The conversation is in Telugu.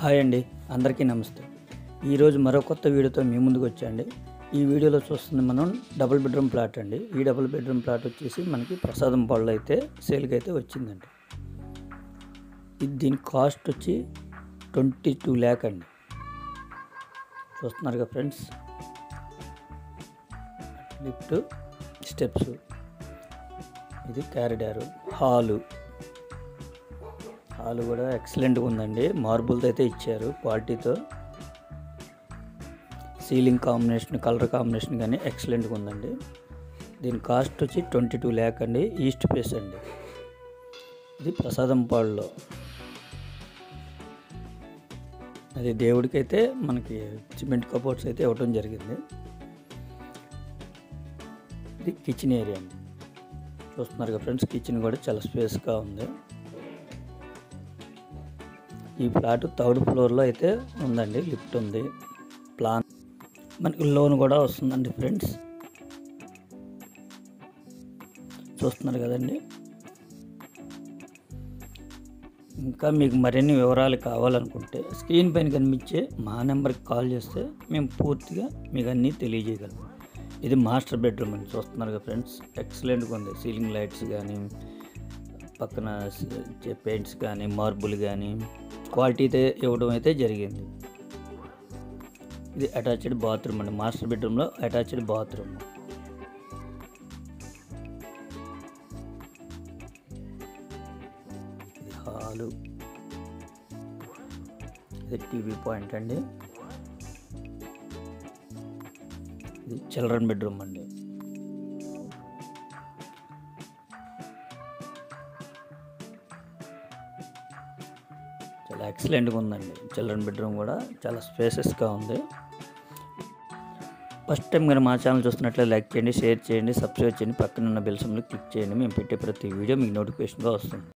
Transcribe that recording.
హాయ్ అండి అందరికీ నమస్తే ఈరోజు మరో కొత్త వీడియోతో మీ ముందుకు వచ్చాండి ఈ వీడియోలో చూస్తుంది మనం డబుల్ బెడ్రూమ్ ప్లాట్ అండి ఈ డబుల్ బెడ్రూమ్ ప్లాట్ వచ్చేసి మనకి ప్రసాదం పళ్ళు అయితే సేల్కి అయితే వచ్చిందండి ఇది దీని కాస్ట్ వచ్చి ట్వంటీ టూ ల్యాక్ అండి చూస్తున్నారుగా ఫ్రెండ్స్ లిఫ్ట్ స్టెప్స్ ఇది క్యారిడారు హాలు హాల్ కూడా ఎక్సలెంట్గా ఉందండి మార్బుల్తో అయితే ఇచ్చారు క్వాలిటీతో సీలింగ్ కాంబినేషన్ కలర్ కాంబినేషన్ కానీ ఎక్సలెంట్గా ఉందండి దీని కాస్ట్ వచ్చి ట్వంటీ టూ ల్యాక్ అండి ఈస్ట్ ఫేస్ అండి ఇది ప్రసాదం పాడులో అది దేవుడికైతే మనకి సిమెంట్ కబోర్డ్స్ అయితే ఇవ్వటం జరిగింది ఇది కిచెన్ ఏరియా అండి చూస్తున్నారు కదా ఫ్రెండ్స్ కిచెన్ కూడా చాలా స్పేస్గా ఉంది ఈ ఫ్లాట్ థర్డ్ ఫ్లోర్లో అయితే ఉందండి లిఫ్ట్ ఉంది ప్లాన్ మనకి లోన్ కూడా వస్తుందండి ఫ్రెండ్స్ చూస్తున్నారు కదండి ఇంకా మీకు మరిన్ని వివరాలు కావాలనుకుంటే స్క్రీన్ పైన కనిపించే మా నెంబర్కి కాల్ చేస్తే మేము పూర్తిగా మీకు అన్నీ తెలియజేయగలము ఇది మాస్టర్ బెడ్రూమ్ అని చూస్తున్నారు కదా ఫ్రెండ్స్ ఎక్సలెంట్గా ఉంది సీలింగ్ లైట్స్ కానీ పక్కన పెయింట్స్ కానీ మార్బుల్ కానీ క్వాలిటీ అయితే ఇవ్వడం అయితే జరిగింది ఇది అటాచ్డ్ బాత్రూమ్ అండి మాస్టర్ బెడ్రూమ్లో అటాచ్డ్ బాత్రూమ్ ఇది హాలు ఇది టీవీ పాయింట్ అండి ఇది చిల్డ్రన్ బెడ్రూమ్ అండి చాలా ఎక్సలెంట్గా ఉందండి చిల్డ్రన్ బెడ్రూమ్ కూడా చాలా స్పేసెస్గా ఉంది ఫస్ట్ టైం కానీ మా ఛానల్ చూస్తున్నట్లయితే లైక్ చేయండి షేర్ చేయండి సబ్స్క్రైబ్ చేయండి పక్కన ఉన్న బెల్ సింబల్ క్లిక్ చేయండి మేము పెట్టే ప్రతి వీడియో మీకు నోటిఫికేషన్గా వస్తుంది